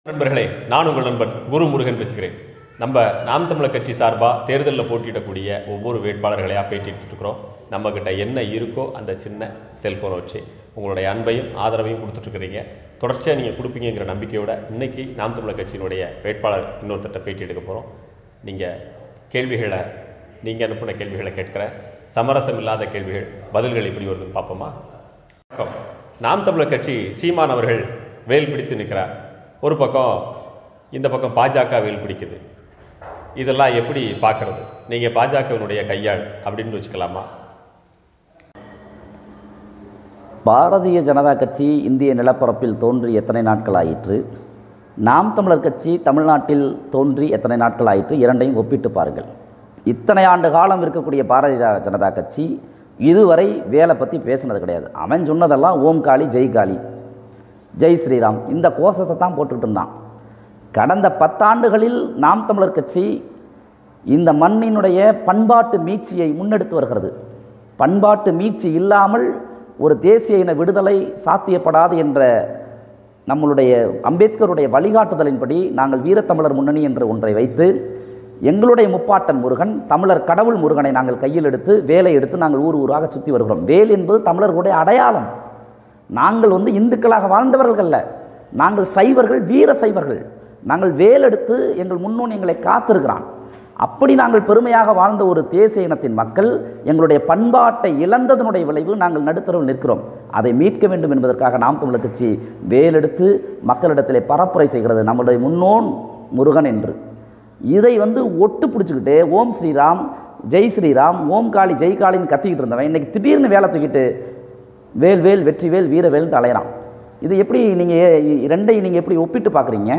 நண்பர்களே நான் உங்கள் நண்பன் குரு முருகன் பேசுகிறேன் நம்ம நாம் தமிழர் கட்சி சார்பாக தேர்தலில் போட்டியிடக்கூடிய ஒவ்வொரு வேட்பாளர்களையாக பேட்டிட்டு இருக்கிறோம் நம்மக்கிட்ட என்ன இருக்கோ அந்த சின்ன செல்ஃபோனை வச்சு உங்களுடைய அன்பையும் ஆதரவையும் கொடுத்துட்ருக்கிறீங்க தொடர்ச்சியாக நீங்கள் கொடுப்பீங்கிற நம்பிக்கையோட இன்னைக்கு நாம் தமிழர் கட்சியினுடைய வேட்பாளர் இன்னொருத்தட்ட பேட்டி எடுக்க போகிறோம் நீங்கள் கேள்விகளை நீங்கள் அனுப்பின கேள்விகளை கேட்கிற சமரசம் இல்லாத கேள்விகள் பதில்கள் எப்படி வருதுன்னு பார்ப்போமா வணக்கம் நாம் தமிழர் கட்சி சீமான் அவர்கள் வேல் பிடித்து நிற்கிறார் ஒரு பக்கம் இந்த பக்கம் பாஜக வேல் பிடிக்குது இதெல்லாம் எப்படி பார்க்கறது நீங்கள் பாஜகவினுடைய கையாள் அப்படின்னு வச்சுக்கலாமா பாரதிய ஜனதா கட்சி இந்திய நிலப்பரப்பில் தோன்றி எத்தனை நாட்கள் ஆயிற்று நாம் தமிழர் கட்சி தமிழ்நாட்டில் தோன்றி எத்தனை நாட்கள் ஆயிற்று இரண்டையும் ஒப்பிட்டு பாருங்கள் இத்தனை ஆண்டு காலம் இருக்கக்கூடிய பாரதிய ஜனதா கட்சி இதுவரை வேலை பற்றி பேசுனது கிடையாது அவன் சொன்னதெல்லாம் ஓம் காளி ஜெய் காளி ஜெய் ஸ்ரீராம் இந்த கோஷத்தை தான் போட்டுக்கிட்டு இருந்தான் கடந்த பத்தாண்டுகளில் நாம் தமிழர் கட்சி இந்த மண்ணினுடைய பண்பாட்டு மீட்சியை முன்னெடுத்து வருகிறது பண்பாட்டு மீட்சி இல்லாமல் ஒரு தேசிய இன விடுதலை சாத்தியப்படாது என்ற நம்மளுடைய அம்பேத்கருடைய வழிகாட்டுதலின்படி நாங்கள் வீரத்தமிழர் முன்னணி என்ற ஒன்றை வைத்து எங்களுடைய முப்பாட்டன் முருகன் தமிழர் கடவுள் முருகனை நாங்கள் கையில் எடுத்து வேலை எடுத்து நாங்கள் ஊர் ஊராக சுற்றி வருகிறோம் வேல் என்பது தமிழர்களுடைய அடையாளம் நாங்கள் வந்து இந்துக்களாக வாழ்ந்தவர்கள் அல்ல நாங்கள் சைவர்கள் வீர சைவர்கள் நாங்கள் வேலெடுத்து எங்கள் முன்னோன் எங்களை காத்திருக்கிறான் அப்படி நாங்கள் பெருமையாக வாழ்ந்த ஒரு தேசிய இனத்தின் மக்கள் எங்களுடைய பண்பாட்டை இழந்ததனுடைய விளைவு நாங்கள் நடுத்தரவில் நிற்கிறோம் அதை மீட்க வேண்டும் என்பதற்காக நாம் தமிழர் கட்சி வேலெடுத்து மக்களிடத்திலே பரப்புரை செய்கிறது நம்முடைய முன்னோன் முருகன் என்று இதை வந்து ஒட்டு பிடிச்சிக்கிட்டு ஓம் ஸ்ரீராம் ஜெய் ஸ்ரீராம் ஓம் காளி ஜெய் காளின்னு கத்திக்கிட்டு இருந்தவன் இன்னைக்கு திடீர்னு வேலை தூக்கிட்டு வேல் வேல் வெற்றி வேல் வீர வேல்னு அலையிறான் இது எப்படி நீங்கள் ரெண்டையும் நீங்கள் எப்படி ஒப்பிட்டு பார்க்குறீங்க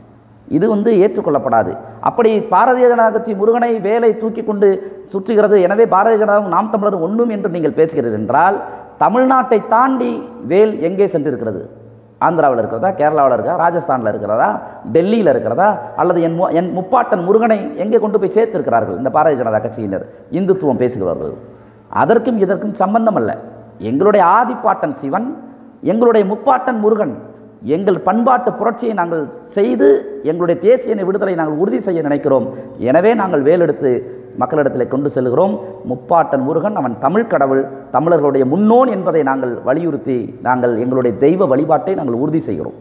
இது வந்து ஏற்றுக்கொள்ளப்படாது அப்படி பாரதிய ஜனதா கட்சி முருகனை வேலை தூக்கி கொண்டு சுற்றுகிறது எனவே பாரதிய ஜனதாவும் நாம் தமிழரும் ஒன்றும் என்று நீங்கள் பேசுகிறீர்கள் என்றால் தமிழ்நாட்டை தாண்டி வேல் எங்கே சென்றிருக்கிறது ஆந்திராவில் இருக்கிறதா கேரளாவில் இருக்கிறதா ராஜஸ்தானில் இருக்கிறதா டெல்லியில் இருக்கிறதா அல்லது என் மு என் முப்பாட்டன் முருகனை எங்கே கொண்டு போய் சேர்த்திருக்கிறார்கள் இந்த பாரதிய ஜனதா கட்சியினர் இந்துத்துவம் பேசுகிறவர்கள் அதற்கும் இதற்கும் சம்பந்தம் அல்ல எங்களுடைய ஆதிப்பாட்டன் சிவன் எங்களுடைய முப்பாட்டன் முருகன் எங்கள் பண்பாட்டு புரட்சியை நாங்கள் செய்து எங்களுடைய தேசிய இன விடுதலை நாங்கள் உறுதி செய்ய நினைக்கிறோம் எனவே நாங்கள் வேலெடுத்து மக்களிடத்தில் கொண்டு செல்கிறோம் முப்பாட்டன் முருகன் அவன் தமிழ் கடவுள் தமிழர்களுடைய முன்னோன் என்பதை நாங்கள் வலியுறுத்தி நாங்கள் எங்களுடைய தெய்வ வழிபாட்டை நாங்கள் உறுதி செய்கிறோம்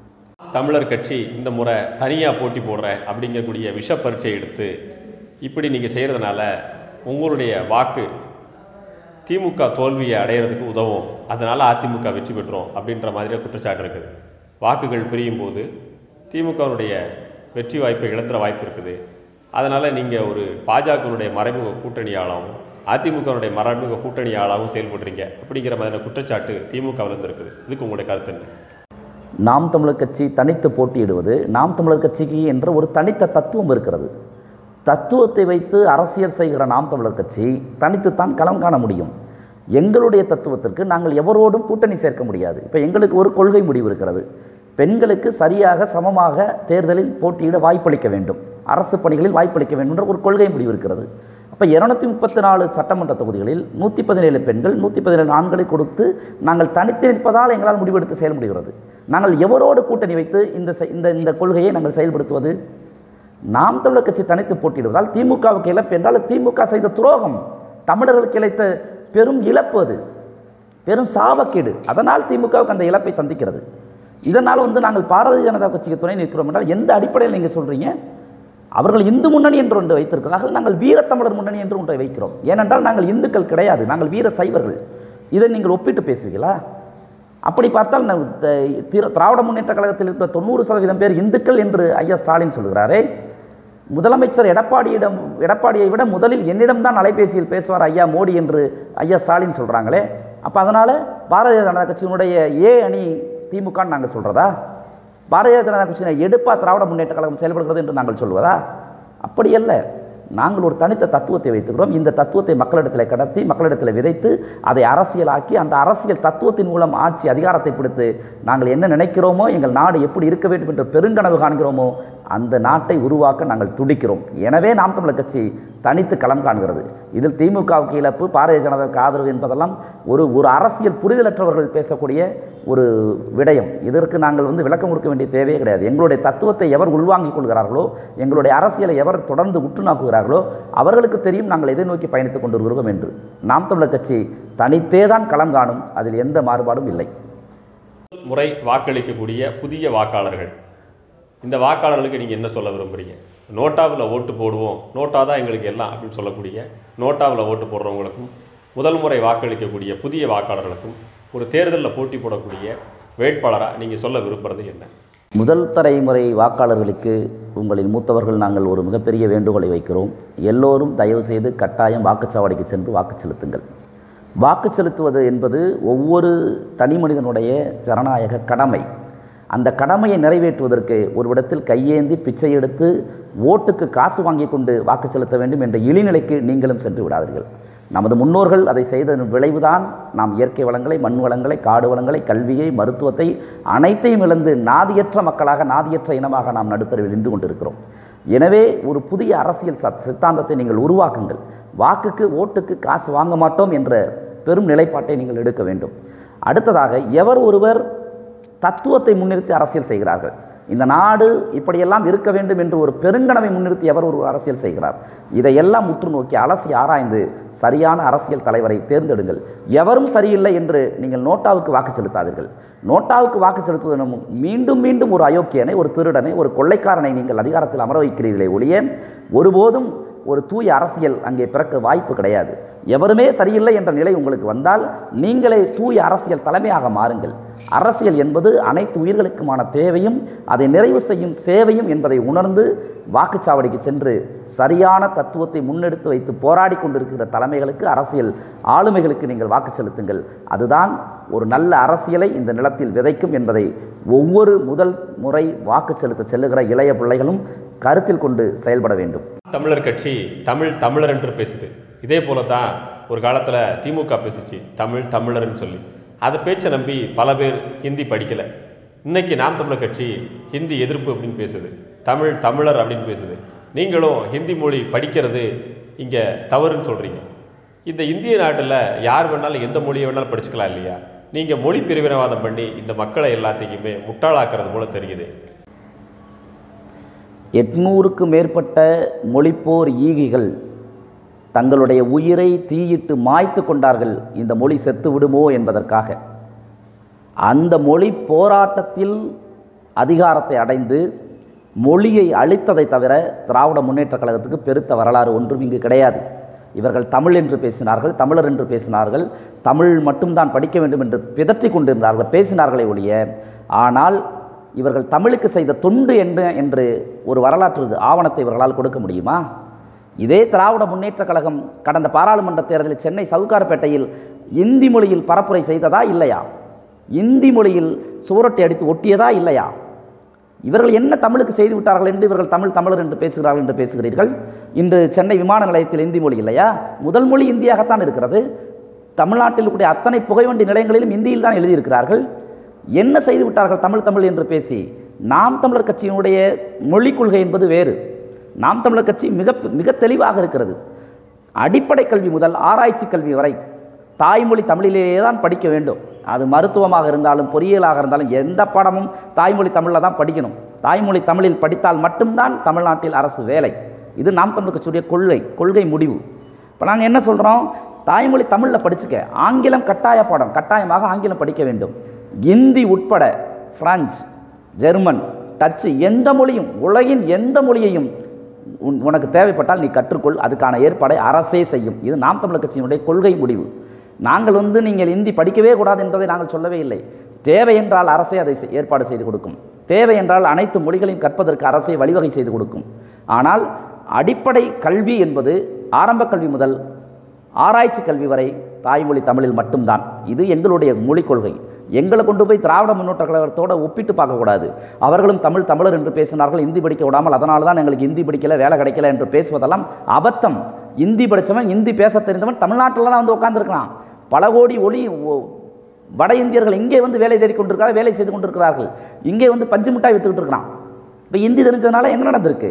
தமிழர் கட்சி இந்த முறை தனியாக போட்டி போடுறேன் அப்படிங்கக்கூடிய விஷ பரீட்சை எடுத்து இப்படி நீங்கள் செய்கிறதுனால உங்களுடைய வாக்கு திமுக தோல்வியை அடையிறதுக்கு உதவும் அதனால் அதிமுக வெற்றி பெற்றோம் அப்படின்ற மாதிரியாக குற்றச்சாட்டு இருக்குது வாக்குகள் பிரியும் போது திமுகவினுடைய வெற்றி வாய்ப்பை இழந்துற வாய்ப்பு இருக்குது அதனால் நீங்கள் ஒரு பாஜகவினுடைய மறைமுக கூட்டணியாளாகவும் அதிமுகவினுடைய மறைமுக கூட்டணியாளாகவும் செயல்படுறீங்க அப்படிங்கிற மாதிரியான குற்றச்சாட்டு திமுகவிலிருந்து இருக்குது இதுக்கு உங்களுடைய கருத்து என்ன நாம் தமிழர் கட்சி தனித்து போட்டியிடுவது நாம் தமிழர் கட்சிக்கு என்ற ஒரு தனித்த தத்துவம் இருக்கிறது தத்துவத்தை வைத்து அரசியல் செய்கிற நாம் தமிழர் கட்சி தனித்துத்தான் களம் காண முடியும் எங்களுடைய தத்துவத்திற்கு நாங்கள் எவரோடும் கூட்டணி சேர்க்க முடியாது இப்போ எங்களுக்கு ஒரு கொள்கை முடிவு இருக்கிறது பெண்களுக்கு சரியாக சமமாக தேர்தலில் போட்டியிட வாய்ப்பளிக்க வேண்டும் அரசு பணிகளில் வாய்ப்பளிக்க வேண்டும் என்ற ஒரு கொள்கை முடிவு இருக்கிறது அப்போ இரநூத்தி முப்பத்தி நாலு சட்டமன்ற தொகுதிகளில் நூற்றி பதினேழு பெண்கள் நூற்றி பதினேழு ஆண்களை கொடுத்து நாங்கள் தனித்து நிற்பதால் எங்களால் முடிவெடுத்து செயல் முடிகிறது நாங்கள் எவரோடு கூட்டணி வைத்து இந்த செ- இந்த இந்த கொள்கையை நாங்கள் செயல்படுத்துவது நாம் தமிழர் கட்சி தனித்து போட்டியிடுவதால் திமுகவுக்கு இழப்பு என்றால் திமுக செய்த துரோகம் தமிழர்களுக்கு இழைத்த பெரும் இழப்பு அது பெரும் சாபக்கேடு அதனால் திமுகவுக்கு அந்த இழப்பை சந்திக்கிறது இதனால் வந்து நாங்கள் பாரதிய ஜனதா கட்சிக்கு துணை நிற்கிறோம் என்றால் எந்த அடிப்படையில் நீங்கள் சொல்கிறீங்க அவர்கள் இந்து முன்னணி என்று ஒன்று வைத்திருக்கிறார்கள் நாங்கள் வீரத்தமிழர் முன்னணி என்று ஒன்றை வைக்கிறோம் ஏனென்றால் நாங்கள் இந்துக்கள் கிடையாது நாங்கள் வீர சைவர்கள் இதை நீங்கள் ஒப்பிட்டு பேசுவீங்களா அப்படி பார்த்தால் நம் த- திர- திராவிட முன்னேற்ற கழகத்தில் இருக்கிற தொண்ணூறு சதவீதம் பேர் இந்துக்கள் என்று ஐயா ஸ்டாலின் சொல்கிறாரே முதலமைச்சர் எடப்பாடியிடம் எடப்பாடியை விட முதலில் என்னிடம்தான் அலைபேசியில் பேசுவார் ஐயா மோடி என்று ஐயா ஸ்டாலின் சொல்கிறாங்களே அப்போ அதனால் பாரதிய ஜனதா கட்சியினுடைய ஏ அணி திமுகன்னு நாங்கள் சொல்கிறதா பாரதிய ஜனதா கட்சியினர் எடுப்பா திராவிட முன்னேற்ற கழகம் செயல்படுகிறது என்று நாங்கள் சொல்வதா அப்படி அல்ல நாங்கள் ஒரு தனித்த தத்துவத்தை வைத்துக்கிறோம் இந்த தத்துவத்தை மக்களிடத்தில் கடத்தி மக்களிடத்தில் விதைத்து அதை அரசியலாக்கி அந்த அரசியல் தத்துவத்தின் மூலம் ஆட்சி அதிகாரத்தை பிடித்து நாங்கள் என்ன நினைக்கிறோமோ எங்கள் நாடு எப்படி இருக்க வேண்டும் என்ற பெருங்கனவு காண்கிறோமோ அந்த நாட்டை உருவாக்க நாங்கள் துடிக்கிறோம் எனவே நாம் தமிழர் கட்சி தனித்து களம் காண்கிறது இதில் திமுகவுக்கு இழப்பு பாரதிய ஜனதாவுக்கு ஆதரவு என்பதெல்லாம் ஒரு ஒரு அரசியல் புரிதலற்றவர்கள் பேசக்கூடிய ஒரு விடயம் இதற்கு நாங்கள் வந்து விளக்கம் கொடுக்க வேண்டிய தேவையே கிடையாது எங்களுடைய தத்துவத்தை எவர் உள்வாங்கிக் கொள்கிறார்களோ எங்களுடைய அரசியலை எவர் தொடர்ந்து உற்று நோக்குகிறார்களோ அவர்களுக்கு தெரியும் நாங்கள் எதை நோக்கி பயணித்துக் கொண்டிருக்கிறோம் என்று நாம் தமிழர் கட்சி தனித்தே தான் களம் காணும் அதில் எந்த மாறுபாடும் இல்லை முறை வாக்களிக்கக்கூடிய புதிய வாக்காளர்கள் இந்த வாக்காளர்களுக்கு நீங்கள் என்ன சொல்ல விரும்புகிறீங்க நோட்டாவில் ஓட்டு போடுவோம் நோட்டா தான் எங்களுக்கு எல்லாம் அப்படின்னு சொல்லக்கூடிய நோட்டாவில் ஓட்டு போடுறவங்களுக்கும் முதல் முறை வாக்களிக்கக்கூடிய புதிய வாக்காளர்களுக்கும் ஒரு தேர்தலில் போட்டி போடக்கூடிய வேட்பாளராக நீங்கள் சொல்ல விரும்புறது என்ன முதல் தலைமுறை வாக்காளர்களுக்கு உங்களின் மூத்தவர்கள் நாங்கள் ஒரு மிகப்பெரிய வேண்டுகோளை வைக்கிறோம் எல்லோரும் தயவு செய்து கட்டாயம் வாக்குச்சாவடிக்கு சென்று வாக்கு செலுத்துங்கள் வாக்கு செலுத்துவது என்பது ஒவ்வொரு தனி மனிதனுடைய ஜனநாயக கடமை அந்த கடமையை நிறைவேற்றுவதற்கு ஒரு இடத்தில் கையேந்தி பிச்சை எடுத்து ஓட்டுக்கு காசு வாங்கி கொண்டு வாக்கு செலுத்த வேண்டும் என்ற இழிநிலைக்கு நீங்களும் சென்று விடாதீர்கள் நமது முன்னோர்கள் அதை செய்ததன் விளைவுதான் நாம் இயற்கை வளங்களை மண் வளங்களை காடு வளங்களை கல்வியை மருத்துவத்தை அனைத்தையும் இழந்து நாதியற்ற மக்களாக நாதியற்ற இனமாக நாம் நடுத்தரவில் நின்று கொண்டிருக்கிறோம் எனவே ஒரு புதிய அரசியல் சத் சித்தாந்தத்தை நீங்கள் உருவாக்குங்கள் வாக்குக்கு ஓட்டுக்கு காசு வாங்க மாட்டோம் என்ற பெரும் நிலைப்பாட்டை நீங்கள் எடுக்க வேண்டும் அடுத்ததாக எவர் ஒருவர் தத்துவத்தை முன்னிறுத்தி அரசியல் செய்கிறார்கள் இந்த நாடு இப்படியெல்லாம் இருக்க வேண்டும் என்று ஒரு பெருங்கனவை முன்னிறுத்தி எவர் ஒரு அரசியல் செய்கிறார் இதையெல்லாம் உற்று நோக்கி அலசி ஆராய்ந்து சரியான அரசியல் தலைவரை தேர்ந்தெடுங்கள் எவரும் சரியில்லை என்று நீங்கள் நோட்டாவுக்கு வாக்கு செலுத்தாதீர்கள் நோட்டாவுக்கு வாக்கு செலுத்துவதன் மூலம் மீண்டும் மீண்டும் ஒரு அயோக்கியனை ஒரு திருடனை ஒரு கொள்ளைக்காரனை நீங்கள் அதிகாரத்தில் அமர வைக்கிறீர்களே ஒழிய ஒருபோதும் ஒரு தூய அரசியல் அங்கே பிறக்க வாய்ப்பு கிடையாது எவருமே சரியில்லை என்ற நிலை உங்களுக்கு வந்தால் நீங்களே தூய அரசியல் தலைமையாக மாறுங்கள் அரசியல் என்பது அனைத்து உயிர்களுக்குமான தேவையும் அதை நிறைவு செய்யும் சேவையும் என்பதை உணர்ந்து வாக்குச்சாவடிக்கு சென்று சரியான தத்துவத்தை முன்னெடுத்து வைத்து போராடி கொண்டிருக்கிற தலைமைகளுக்கு அரசியல் ஆளுமைகளுக்கு நீங்கள் வாக்கு செலுத்துங்கள் அதுதான் ஒரு நல்ல அரசியலை இந்த நிலத்தில் விதைக்கும் என்பதை ஒவ்வொரு முதல் முறை வாக்கு செலுத்த செல்லுகிற இளைய பிள்ளைகளும் கருத்தில் கொண்டு செயல்பட வேண்டும் தமிழர் கட்சி தமிழ் தமிழர் என்று பேசுது இதே போல தான் ஒரு காலத்தில் திமுக பேசுச்சு தமிழ் தமிழர்னு சொல்லி அதை பேச்சை நம்பி பல பேர் ஹிந்தி படிக்கலை இன்னைக்கு நாம் தமிழர் கட்சி ஹிந்தி எதிர்ப்பு அப்படின்னு பேசுது தமிழ் தமிழர் அப்படின்னு பேசுது நீங்களும் ஹிந்தி மொழி படிக்கிறது இங்கே தவறுன்னு சொல்கிறீங்க இந்த இந்திய நாட்டில் யார் வேணாலும் எந்த மொழியை வேணாலும் படிச்சுக்கலாம் இல்லையா நீங்கள் மொழி பிரிவினவாதம் பண்ணி இந்த மக்களை எல்லாத்தையுமே முட்டாளாக்குறது போல தெரியுது எட்நூறுக்கு மேற்பட்ட மொழிப்போர் ஈகிகள் தங்களுடைய உயிரை தீயிட்டு மாய்த்து கொண்டார்கள் இந்த மொழி செத்து விடுமோ என்பதற்காக அந்த மொழி போராட்டத்தில் அதிகாரத்தை அடைந்து மொழியை அழித்ததை தவிர திராவிட முன்னேற்றக் கழகத்துக்கு பெருத்த வரலாறு ஒன்றும் இங்கு கிடையாது இவர்கள் தமிழ் என்று பேசினார்கள் தமிழர் என்று பேசினார்கள் தமிழ் மட்டும்தான் படிக்க வேண்டும் என்று பிதற்றி கொண்டிருந்தார்கள் பேசினார்களே ஒழிய ஆனால் இவர்கள் தமிழுக்கு செய்த தொண்டு என்ன என்று ஒரு வரலாற்று ஆவணத்தை இவர்களால் கொடுக்க முடியுமா இதே திராவிட முன்னேற்றக் கழகம் கடந்த பாராளுமன்ற தேர்தலில் சென்னை சவுகார்பேட்டையில் இந்தி மொழியில் பரப்புரை செய்ததா இல்லையா இந்தி மொழியில் சுவரொட்டி அடித்து ஒட்டியதா இல்லையா இவர்கள் என்ன தமிழுக்கு செய்து விட்டார்கள் என்று இவர்கள் தமிழ் தமிழர் என்று பேசுகிறார்கள் என்று பேசுகிறீர்கள் இன்று சென்னை விமான நிலையத்தில் இந்தி மொழி இல்லையா முதல் மொழி இந்தியாகத்தான் இருக்கிறது தமிழ்நாட்டில் கூடிய அத்தனை புகைவண்டி நிலையங்களிலும் இந்தியில் தான் எழுதியிருக்கிறார்கள் என்ன செய்து விட்டார்கள் தமிழ் தமிழ் என்று பேசி நாம் தமிழர் கட்சியினுடைய மொழிக் கொள்கை என்பது வேறு நாம் தமிழர் கட்சி மிக மிக தெளிவாக இருக்கிறது அடிப்படை கல்வி முதல் ஆராய்ச்சி கல்வி வரை தாய்மொழி தமிழிலேயே தான் படிக்க வேண்டும் அது மருத்துவமாக இருந்தாலும் பொறியியலாக இருந்தாலும் எந்த பாடமும் தாய்மொழி தமிழில் தான் படிக்கணும் தாய்மொழி தமிழில் படித்தால் மட்டும்தான் தமிழ்நாட்டில் அரசு வேலை இது நாம் தமிழ் கட்சியுடைய கொள்கை கொள்கை முடிவு இப்போ நாங்கள் என்ன சொல்கிறோம் தாய்மொழி தமிழில் படிச்சுக்க ஆங்கிலம் கட்டாய பாடம் கட்டாயமாக ஆங்கிலம் படிக்க வேண்டும் இந்தி உட்பட பிரெஞ்சு ஜெர்மன் டச்சு எந்த மொழியும் உலகின் எந்த மொழியையும் உன் உனக்கு தேவைப்பட்டால் நீ கற்றுக்கொள் அதுக்கான ஏற்பாடை அரசே செய்யும் இது நாம் தமிழர் கட்சியினுடைய கொள்கை முடிவு நாங்கள் வந்து நீங்கள் இந்தி படிக்கவே கூடாது என்பதை நாங்கள் சொல்லவே இல்லை தேவை என்றால் அரசே அதை செ- ஏற்பாடு செய்து கொடுக்கும் தேவை என்றால் அனைத்து மொழிகளையும் கற்பதற்கு அரசே வழிவகை செய்து கொடுக்கும் ஆனால் அடிப்படை கல்வி என்பது ஆரம்ப கல்வி முதல் ஆராய்ச்சி கல்வி வரை தாய்மொழி தமிழில் மட்டும்தான் இது எங்களுடைய மொழிக் கொள்கை எங்களை கொண்டு போய் திராவிட முன்னேற்ற கழகத்தோட ஒப்பிட்டு பார்க்கக்கூடாது அவர்களும் தமிழ் தமிழர் என்று பேசினார்கள் இந்தி படிக்க விடாமல் அதனால தான் எங்களுக்கு இந்தி படிக்கல வேலை கிடைக்கல என்று பேசுவதெல்லாம் அபத்தம் இந்தி படித்தவன் இந்தி பேச தெரிந்தவன் தமிழ்நாட்டில் தான் வந்து உட்காந்துருக்கிறான் பல கோடி ஒளி ஒ- வட இந்தியர்கள் இங்கே வந்து வேலை தேடி கொண்டிருக்கிறார்கள் வேலை செய்து கொண்டிருக்கிறார்கள் இங்கே வந்து பஞ்சு மிட்டாய் வித்துக்கிட்டு இருக்கிறான் இப்போ இந்தி தெரிஞ்சதுனால என்ன நடந்திருக்கு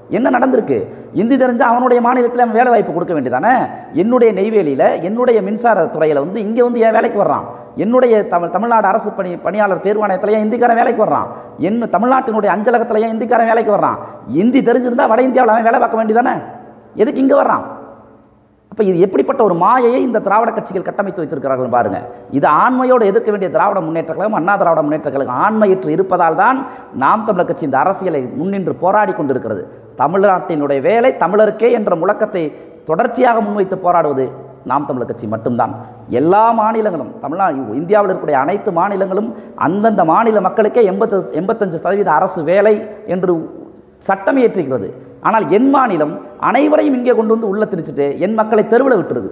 என்ன நடந்திருக்கு இந்தி தெரிஞ்சா அவனுடைய மாநிலத்தில் அவன் வேலை வாய்ப்பு கொடுக்க வேண்டியதானே என்னுடைய நெய்வேலியில் என்னுடைய மின்சார துறையில் வந்து இங்கே வந்து ஏன் வேலைக்கு வர்றான் என்னுடைய தமிழ் தமிழ்நாடு அரசு பணி பணியாளர் தேர்வாணையத்தில் ஏன் இந்திக்காரன் வேலைக்கு வர்றான் என்ன தமிழ்நாட்டினுடைய அஞ்சலகத்தில் ஏன் இந்திக்காரன் வேலைக்கு வர்றான் இந்தி தெரிஞ்சிருந்தா வட இந்தியாவில் அவன் வேலை பார்க்க வேண்டியதானே எதுக்கு இங்கே வர்றான் அப்போ இது எப்படிப்பட்ட ஒரு மாயையை இந்த திராவிட கட்சிகள் கட்டமைத்து வைத்திருக்கிறார்கள் பாருங்க இது ஆண்மையோடு எதிர்க்க வேண்டிய திராவிட முன்னேற்ற கழகம் அண்ணா திராவிட முன்னேற்ற கழகம் ஆண்மையற்று இருப்பதால் தான் நாம் தமிழர் கட்சி இந்த அரசியலை முன்னின்று போராடி கொண்டிருக்கிறது தமிழ்நாட்டினுடைய வேலை தமிழருக்கே என்ற முழக்கத்தை தொடர்ச்சியாக முன்வைத்து போராடுவது நாம் தமிழர் கட்சி மட்டும்தான் எல்லா மாநிலங்களும் தமிழ்நாடு இந்தியாவில் இருக்கக்கூடிய அனைத்து மாநிலங்களும் அந்தந்த மாநில மக்களுக்கே எண்பத்து எண்பத்தஞ்சு சதவீத அரசு வேலை என்று சட்டம் இயற்றுகிறது ஆனால் என் மாநிலம் அனைவரையும் இங்கே கொண்டு வந்து உள்ள திணிச்சிட்டு என் மக்களை தெருவில் விட்டுருது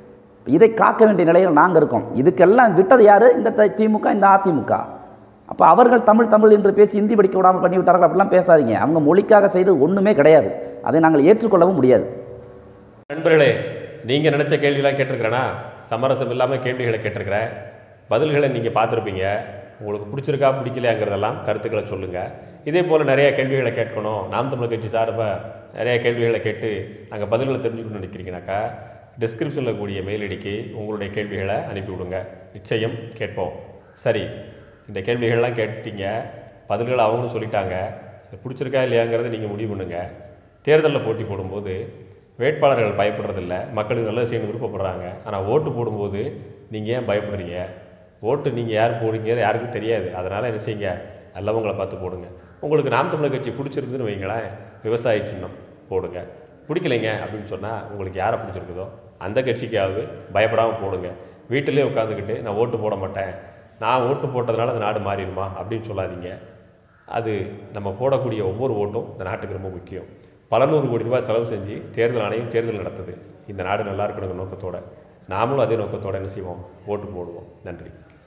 இதை காக்க வேண்டிய நிலையில் நாங்கள் இருக்கோம் இதுக்கெல்லாம் விட்டது யார் இந்த த- திமுக இந்த அதிமுக அப்போ அவர்கள் தமிழ் தமிழ் என்று பேசி ஹிந்தி படிக்க விடாமல் பண்ணி விட்டார்கள் அப்படிலாம் பேசாதீங்க அவங்க மொழிக்காக செய்தது ஒன்றுமே கிடையாது அதை நாங்கள் ஏற்றுக்கொள்ளவும் முடியாது நண்பர்களே நீங்கள் நினச்ச கேள்விலாம் கேட்டிருக்கிறேனா சமரசம் இல்லாமல் கேள்விகளை கேட்டிருக்கிறேன் பதில்களை நீங்கள் பார்த்துருப்பீங்க உங்களுக்கு பிடிச்சிருக்கா பிடிக்கலையாங்கிறதெல்லாம் கருத்துக்களை சொல்லுங்கள் இதே போல் நிறைய கேள்விகளை கேட்கணும் நாம் தமிழர் கட்சி சார்பாக நிறைய கேள்விகளை கேட்டு நாங்கள் பதில்களை தெரிஞ்சுக்கணும்னு நினைக்கிறீங்கனாக்கா டிஸ்கிரிப்ஷனில் கூடிய மெயில் ஐடிக்கு உங்களுடைய கேள்விகளை அனுப்பி விடுங்க நிச்சயம் கேட்போம் சரி இந்த கேள்விகள்லாம் கேட்டீங்க பதில்களை அவங்களும் சொல்லிட்டாங்க இது பிடிச்சிருக்கா இல்லையாங்கிறத நீங்கள் முடிவு பண்ணுங்கள் தேர்தலில் போட்டி போடும்போது வேட்பாளர்கள் பயப்படுறதில்ல மக்களுக்கு நல்லது செய்யணும் விருப்பப்படுறாங்க ஆனால் ஓட்டு போடும்போது நீங்கள் ஏன் பயப்படுறீங்க ஓட்டு நீங்கள் யார் போடுறீங்க யாருக்கும் தெரியாது அதனால் என்ன செய்யுங்க நல்லவங்களை பார்த்து போடுங்க உங்களுக்கு நாம் தமிழர் கட்சி பிடிச்சிருந்துன்னு வைங்களேன் விவசாய சின்னம் போடுங்க பிடிக்கலைங்க அப்படின்னு சொன்னால் உங்களுக்கு யாரை பிடிச்சிருக்குதோ அந்த கட்சிக்காவது பயப்படாமல் போடுங்க வீட்டிலே உட்காந்துக்கிட்டு நான் ஓட்டு போட மாட்டேன் நான் ஓட்டு போட்டதுனால அந்த நாடு மாறிடுமா அப்படின்னு சொல்லாதீங்க அது நம்ம போடக்கூடிய ஒவ்வொரு ஓட்டும் இந்த நாட்டுக்கு ரொம்ப முக்கியம் பல நூறு கோடி ரூபாய் செலவு செஞ்சு தேர்தல் ஆணையம் தேர்தல் நடத்துது இந்த நாடு நல்லா இருக்கணுங்கிற நோக்கத்தோட நாமளும் அதே நோக்கத்தோட என்ன செய்வோம் ஓட்டு போடுவோம் நன்றி